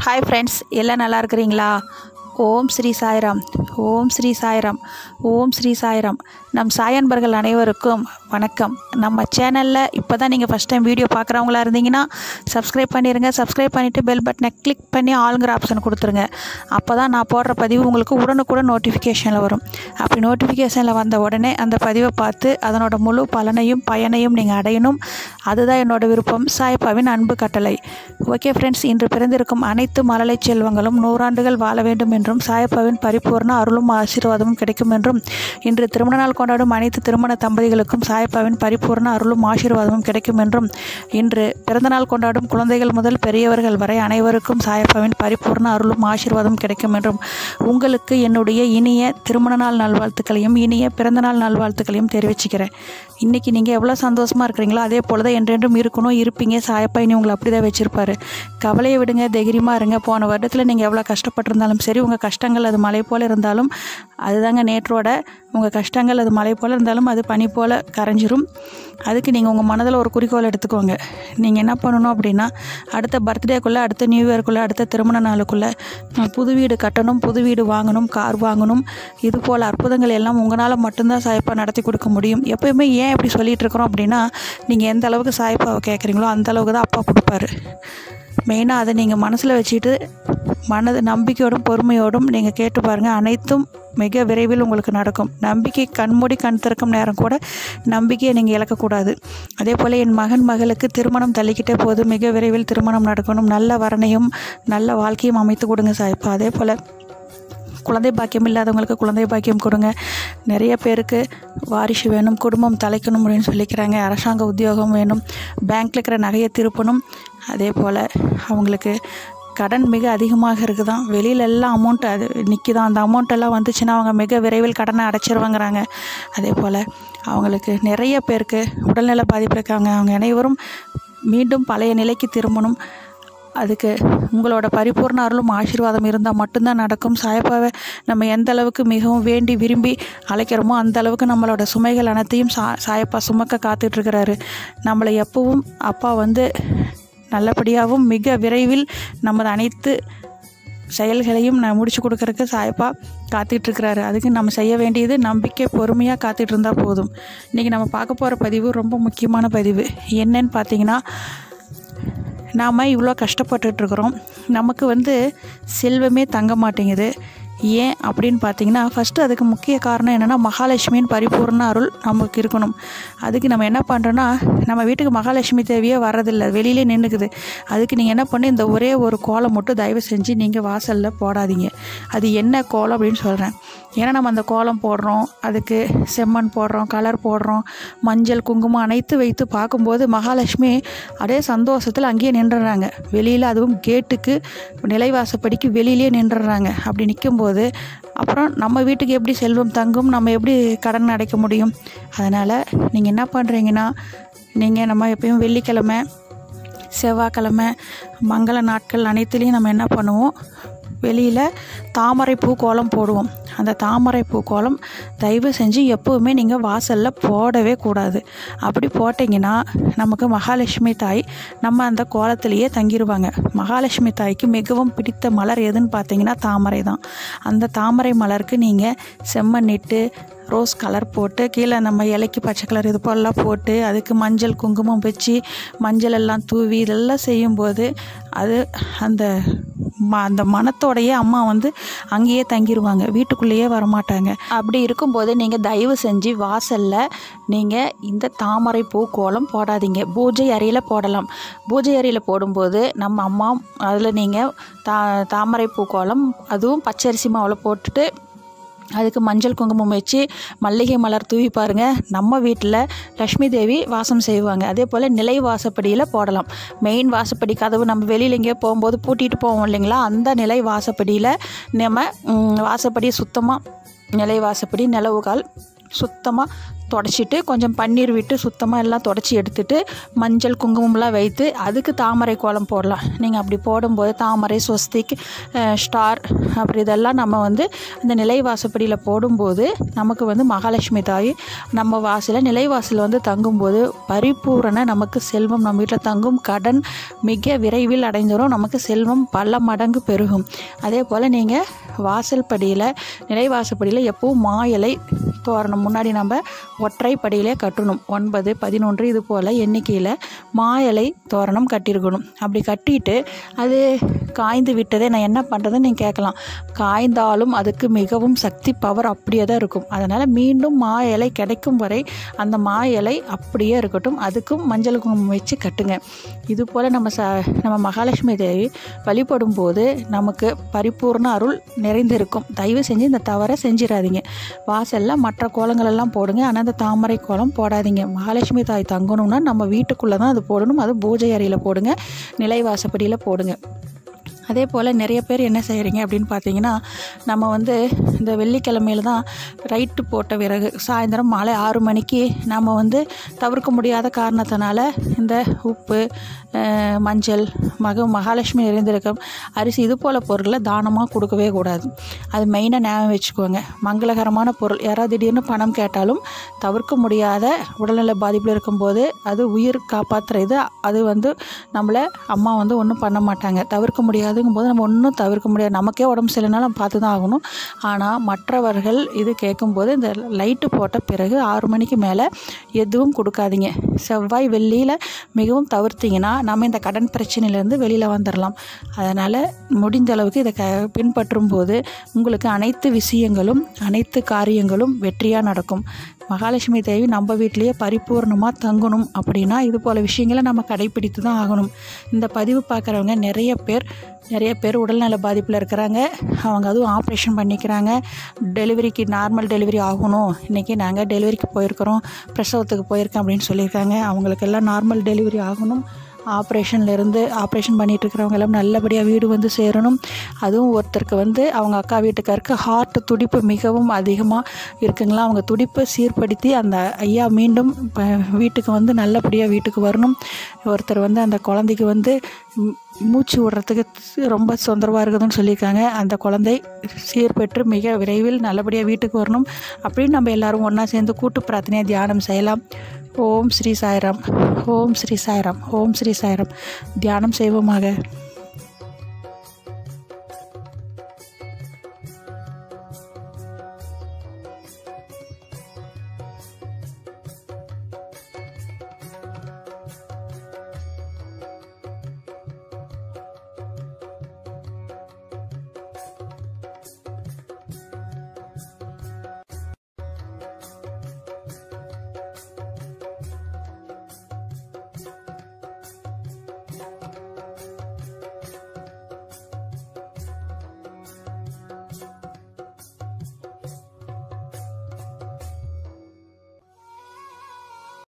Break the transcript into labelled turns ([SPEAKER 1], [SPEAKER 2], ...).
[SPEAKER 1] hi friends எல்லாம் நல்லா இருக்கிறீங்களா ஓம் ஸ்ரீ சாய்ராம் ஓம் ஸ்ரீ சாய்ராம் ஓம் ஸ்ரீ சாய்ராம் நம் சாயன்பர்கள் அனைவருக்கும் வணக்கம் நம்ம சேனலில் இப்போ தான் நீங்கள் ஃபஸ்ட் டைம் வீடியோ பார்க்குறவங்களா இருந்தீங்கன்னா சப்ஸ்கிரைப் பண்ணிடுங்க சப்ஸ்கிரைப் பண்ணிவிட்டு பெல் பட்டனை கிளிக் பண்ணி ஆளுங்கிற ஆப்ஷன் கொடுத்துருங்க அப்போ தான் நான் போடுற பதிவு உங்களுக்கு உடனுக்குடன் நோட்டிஃபிகேஷனில் வரும் அப்படி நோட்டிஃபிகேஷனில் வந்த உடனே அந்த பதிவை பார்த்து அதனோட முழு பலனையும் பயனையும் நீங்கள் அடையணும் அதுதான் என்னோட விருப்பம் சாய்பாவின் அன்பு கட்டளை ஓகே ஃப்ரெண்ட்ஸ் இன்று பிறந்திருக்கும் அனைத்து மழலை செல்வங்களும் நூறாண்டுகள் வாழ வேண்டும் என்றும் சாயப்பாவின் பரிபூர்ண அருளும் ஆசீர்வாதமும் கிடைக்கும் என்றும் இன்று திருமண நாள் கொண்டாடும் அனைத்து திருமண தம்பதிகளுக்கும் சாயப்பாவின் பரிபூர்ண அருளும் ஆசீர்வாதமும் கிடைக்கும் என்றும் இன்று பிறந்தநாள் கொண்டாடும் குழந்தைகள் முதல் பெரியவர்கள் வரை அனைவருக்கும் சாயப்பாவின் பரிபூர்ண அருளும் ஆசீர்வாதம் கிடைக்கும் என்றும் உங்களுக்கு என்னுடைய இனிய திருமண நாள் நல்வாழ்த்துக்களையும் இனிய பிறந்தநாள் நல்வாழ்த்துக்களையும் தெரிவிச்சுக்கிறேன் இன்றைக்கி நீங்கள் எவ்வளோ சந்தோஷமாக இருக்கிறீங்களோ அதே போல் தான் என்றென்றும் இருக்கணும் இருப்பீங்க சாயப்பா இனி உங்களை அப்படி தான் வச்சுருப்பாரு கவலையை விடுங்க தைரியமாக இருங்க போன வருடத்தில் நீங்கள் எவ்வளோ கஷ்டப்பட்டிருந்தாலும் சரி உங்கள் கஷ்டங்கள் அது மலை போல் இருந்தாலும் அதுதாங்க நேற்றோட உங்கள் கஷ்டங்கள் அது மலை போல் இருந்தாலும் அது பனி போல் கரைஞ்சிரும் அதுக்கு நீங்கள் உங்கள் மனதில் ஒரு குறிக்கோள் எடுத்துக்கோங்க நீங்கள் என்ன பண்ணணும் அப்படின்னா அடுத்த பர்த்டேக்குள்ளே அடுத்த நியூ இயர்க்குள்ளே அடுத்த திருமண நாளுக்குள்ளே அஹ், புது வீடு கட்டணும் புது வீடு வாங்கணும் கார் வாங்கணும் இது போல் அற்புதங்கள் எல்லாம் உங்களால் மட்டும்தான் சாய்ப்பா நடத்தி கொடுக்க முடியும் எப்பயுமே ஏன் இப்படி சொல்லிகிட்டு இருக்கிறோம் அப்படின்னா நீங்கள் எந்த அளவுக்கு சாய்ப்பாவை கேட்குறீங்களோ அந்த அளவுக்கு தான் அப்பா கொடுப்பாரு மெயினாக அதை நீங்கள் மனசில் வச்சுட்டு மனது நம்பிக்கையோடும் பொறுமையோடும் நீங்கள் கேட்டு பாருங்கள் அனைத்தும் மிக விரைவில் உங்களுக்கு நடக்கும் நம்பிக்கை கண்மூடி கண் திறக்கும் நேரம் கூட நம்பிக்கையை நீங்கள் இழக்கக்கூடாது அதே போல் என் மகன் மகளுக்கு திருமணம் தள்ளிக்கிட்டே போது மிக விரைவில் திருமணம் நடக்கணும் நல்ல வரனையும் நல்ல வாழ்க்கையும் அமைத்து கொடுங்க சாய்ப்பா அதே போல் குழந்தை பாக்கியம் இல்லாதவங்களுக்கு குழந்தை பாக்கியம் கொடுங்க நிறைய பேருக்கு வாரிசு வேணும் குடும்பம் தலைக்கணும் அப்படின்னு சொல்லிக்கிறாங்க அரசாங்க உத்தியோகம் வேணும் பேங்க்கில் இருக்கிற நகையை திருப்பணும் அதே போல் அவங்களுக்கு கடன் மிக அதிகமாக இருக்குதான் வெளியில எல்லாம் அமௌண்ட் அது நிற்கிதான் அந்த அமௌண்ட் எல்லாம் வந்துச்சுன்னா அவங்க மிக விரைவில் கடனை அடைச்சிருவாங்கிறாங்க அதே போல் அவங்களுக்கு நிறைய பேருக்கு உடல்நல பாதிப்பு இருக்காங்க அவங்க அனைவரும் மீண்டும் பழைய நிலைக்கு திரும்பணும் அதுக்கு உங்களோட பரிபூர்ண அருளும் ஆசீர்வாதம் இருந்தால் மட்டும்தான் நடக்கும் சாயப்பாவை நம்ம எந்த அளவுக்கு மிகவும் வேண்டி விரும்பி அழைக்கிறோமோ அந்த அளவுக்கு நம்மளோட சுமைகள் அனைத்தையும் சா சாயப்பா சுமக்க காத்துட்ருக்கிறாரு நம்மளை எப்பவும் அப்பா வந்து நல்லபடியாகவும் மிக விரைவில் நமது அனைத்து செயல்களையும் நான் முடிச்சு கொடுக்கறதுக்கு சாயப்பா காத்துட்ருக்கிறாரு அதுக்கு நம்ம செய்ய வேண்டியது நம்பிக்கை பொறுமையாக காத்துட்டு இருந்தால் போதும் இன்றைக்கி நம்ம பார்க்க போகிற பதிவு ரொம்ப முக்கியமான பதிவு என்னன்னு பார்த்தீங்கன்னா நாம் இவ்வளோ கஷ்டப்பட்டுட்ருக்குறோம் நமக்கு வந்து செல்வமே தங்க மாட்டேங்குது ஏன் அப்படின்னு பார்த்தீங்கன்னா ஃபஸ்ட்டு அதுக்கு முக்கிய காரணம் என்னென்னா மகாலட்சுமியின் பரிபூர்ண அருள் நமக்கு இருக்கணும் அதுக்கு நம்ம என்ன பண்ணுறோன்னா நம்ம வீட்டுக்கு மகாலட்சுமி தேவையே வர்றதில்ல வெளியிலே நின்றுக்குது அதுக்கு நீங்கள் என்ன பண்ணி இந்த ஒரே ஒரு கோலம் மட்டும் தயவு செஞ்சு நீங்கள் வாசலில் போடாதீங்க அது என்ன கோலம் அப்படின்னு சொல்கிறேன் ஏன்னா நம்ம அந்த கோலம் போடுறோம் அதுக்கு செம்மண் போடுறோம் கலர் போடுறோம் மஞ்சள் குங்குமம் அனைத்து வைத்து பார்க்கும்போது மகாலட்சுமி அதே சந்தோஷத்தில் அங்கேயே நின்றுடுறாங்க வெளியில் அதுவும் கேட்டுக்கு நிலைவாசப்படிக்கு வெளியிலே நின்றுடுறாங்க அப்படி நிற்கும்போது அப்புறம் நம்ம வீட்டுக்கு எப்படி செல்வம் தங்கும் நம்ம எப்படி கடன் அடைக்க முடியும் அதனால் நீங்கள் என்ன பண்ணுறீங்கன்னா நீங்கள் நம்ம எப்பயும் வெள்ளிக்கிழமை செவ்வாய்க்கிழமை மங்கள நாட்கள் அனைத்துலேயும் நம்ம என்ன பண்ணுவோம் வெளியில் தாமரை பூ கோலம் போடுவோம் அந்த தாமரை பூ கோலம் தயவு செஞ்சு எப்போவுமே நீங்கள் வாசலில் போடவே கூடாது அப்படி போட்டிங்கன்னா நமக்கு மகாலட்சுமி தாய் நம்ம அந்த கோலத்திலேயே தங்கிடுவாங்க மகாலட்சுமி தாய்க்கு மிகவும் பிடித்த மலர் எதுன்னு பார்த்தீங்கன்னா தாமரை தான் அந்த தாமரை மலருக்கு நீங்கள் செம்மண்ணிட்டு ரோஸ் கலர் போட்டு கீழே நம்ம இலைக்கு பச்சை கலர் இது போலலாம் போட்டு அதுக்கு மஞ்சள் குங்குமம் வச்சு மஞ்சள் எல்லாம் தூவி இதெல்லாம் செய்யும்போது அது அந்த ம அந்த மனத்தோடையே அம்மா வந்து அங்கேயே தங்கிடுவாங்க வீட்டுக்குள்ளேயே வரமாட்டாங்க அப்படி இருக்கும்போது நீங்கள் தயவு செஞ்சு வாசலில் நீங்கள் இந்த தாமரை பூ கோலம் போடாதீங்க பூஜை அறையில் போடலாம் பூஜை அறையில் போடும்போது நம்ம அம்மா அதில் நீங்கள் தா தாமரை பூ கோலம் அதுவும் பச்சரிசி மாவில் போட்டுட்டு அதுக்கு மஞ்சள் குங்குமம் வச்சு மல்லிகை மலர் தூவி பாருங்கள் நம்ம வீட்டில் லக்ஷ்மி தேவி வாசம் செய்வாங்க அதே போல் நிலை வாசப்படியில் போடலாம் மெயின் வாசப்படி கதவு நம்ம வெளியில் எங்கேயோ போகும்போது பூட்டிட்டு போவோம் இல்லைங்களா அந்த நிலை வாசப்படியில் நம்ம ம், வாசப்படியை சுத்தமாக நிலை வாசப்படி நிலவுகால் சுத்தமாக தொடச்சிட்டு கொஞ்சம் பன்னீர் விட்டு சுத்தமாக எல்லாம் தொடச்சி எடுத்துட்டு மஞ்சள் குங்குமம்லாம் வைத்து அதுக்கு தாமரை கோலம் போடலாம் நீங்கள் அப்படி போடும்போது தாமரை ஸ்வஸ்திக் அஹ், ஸ்டார் அப்படி இதெல்லாம் நம்ம வந்து அந்த நிலைவாசப்படியில் போடும்போது நமக்கு வந்து மகாலட்சுமி தாய் நம்ம வாசலில் நிலைவாசல் வந்து தங்கும்போது பரிபூரண நமக்கு செல்வம் நம்ம வீட்டில் தங்கும் கடன் மிக விரைவில் அடைந்துரும் நமக்கு செல்வம் பல மடங்கு பெருகும் அதே போல் நீங்கள் வாசல் படியில் நிலைவாசப்படியில் எப்பவும் மா இலை தோரணம் முன்னாடி நம்ம ஒற்றை படியிலே கட்டணும் ஒன்பது பதினொன்று இது போல் எண்ணிக்கையில் மா இலை தோரணம் கட்டியிருக்கணும் அப்படி கட்டிட்டு அது காய்ந்து விட்டதே நான் என்ன பண்ணுறதுன்னு நீங்கள் கேட்கலாம் காய்ந்தாலும் அதுக்கு மிகவும் சக்தி பவர் அப்படியே தான் இருக்கும் அதனால் மீண்டும் மா இலை கிடைக்கும் வரை அந்த மா இலை அப்படியே இருக்கட்டும் அதுக்கும் மஞ்சள் குங்குமம் வச்சு கட்டுங்க இது போல் நம்ம ச நம்ம மகாலட்சுமி தேவி வழிபடும் போது நமக்கு பரிபூர்ண அருள் நிறைந்திருக்கும் தயவு செஞ்சு இந்த தவறை செஞ்சிடாதீங்க வாசலில் மற்ற கோலங்கள் எல்லாம் போடுங்க ஆனால் அந்த தாமரை கோலம் போடாதீங்க மகாலட்சுமி தாய் தங்கணும்னா நம்ம வீட்டுக்குள்ளே தான் அது போடணும் அது பூஜை அறையில் போடுங்க நிலைவாசப்படியில் போடுங்க அதே போல் நிறைய பேர் என்ன செய்கிறீங்க அப்படின்னு பார்த்தீங்கன்னா நம்ம வந்து இந்த வெள்ளிக்கிழமையில தான் ரைட்டு போட்ட பிறகு சாயந்தரம் மாலை ஆறு மணிக்கு நம்ம வந்து தவிர்க்க முடியாத காரணத்தினால இந்த உப்பு அஹ், மஞ்சள் மக மகாலட்சுமி நிறைந்திருக்கும் அரிசி இது போல் பொருளை தானமாக கொடுக்கவே கூடாது அது மெயினாக ஞாபகம் வச்சுக்கோங்க மங்களகரமான பொருள் யாராவது திடீர்னு பணம் கேட்டாலும் தவிர்க்க முடியாத உடல்நல பாதிப்பில் இருக்கும்போது அது உயிர் காப்பாற்றுற இது அது வந்து நம்மளை அம்மா வந்து ஒன்றும் பண்ண மாட்டாங்க தவிர்க்க முடியாதுங்கும் போது நம்ம ஒன்றும் தவிர்க்க முடியாது நமக்கே உடம்பு சரியில்லைனாலும் பார்த்து தான் ஆகணும் ஆனால் மற்றவர்கள் இது கேட்கும்போது இந்த லைட்டு போட்ட பிறகு ஆறு மணிக்கு மேலே எதுவும் கொடுக்காதீங்க செவ்வாய் வெள்ளியில் மிகவும் தவிர்த்தீங்கன்னா நம்ம இந்த கடன் பிரச்சனையிலேருந்து வெளியில் வந்துடலாம் அதனால் முடிந்த அளவுக்கு இதை க பின்பற்றும் போது உங்களுக்கு அனைத்து விஷயங்களும் அனைத்து காரியங்களும் வெற்றியாக நடக்கும் மகாலட்சுமி தேவி நம்ம வீட்டிலேயே பரிபூர்ணமாக தங்கணும் அப்படின்னா இது போல் விஷயங்களை நம்ம கடைப்பிடித்து தான் ஆகணும் இந்த பதிவு பார்க்குறவங்க நிறைய பேர் நிறைய பேர் உடல்நல பாதிப்பில் இருக்கிறாங்க அவங்க அதுவும் ஆப்ரேஷன் பண்ணிக்கிறாங்க டெலிவரிக்கு நார்மல் டெலிவரி ஆகணும் இன்றைக்கி நாங்கள் டெலிவரிக்கு போயிருக்கிறோம் பிரசவத்துக்கு போயிருக்கோம் அப்படின்னு சொல்லியிருக்காங்க அவங்களுக்கெல்லாம் நார்மல் டெலிவரி ஆகணும் ஆப்ரேஷன்ல இருந்து ஆப்ரேஷன் பண்ணிட்டு இருக்கிறவங்க எல்லாம் நல்லபடியாக வீடு வந்து சேரணும் அதுவும் ஒருத்தருக்கு வந்து அவங்க அக்கா வீட்டுக்காருக்கு ஹார்ட் துடிப்பு மிகவும் அதிகமாக இருக்குங்களா அவங்க துடிப்பை சீர்படுத்தி அந்த ஐயா மீண்டும் ப- வீட்டுக்கு வந்து நல்லபடியாக வீட்டுக்கு வரணும் ஒருத்தர் வந்து அந்த குழந்தைக்கு வந்து ம், மூச்சு விடுறதுக்கு ரொம்ப தொந்தரவாக இருக்குதுன்னு சொல்லியிருக்காங்க அந்த குழந்தை சீர்பெற்று மிக விரைவில் நல்லபடியாக வீட்டுக்கு வரணும் அப்படின்னு நம்ம எல்லாரும் ஒன்றா சேர்ந்து கூட்டு பிரார்த்தனையை தியானம் செய்யலாம் ஓம் ஸ்ரீ சாய்ராம் ஓம் ஸ்ரீ சாய்ராம் ஓம் ஸ்ரீ சாய்ராம் தியானம் செய்வோமாக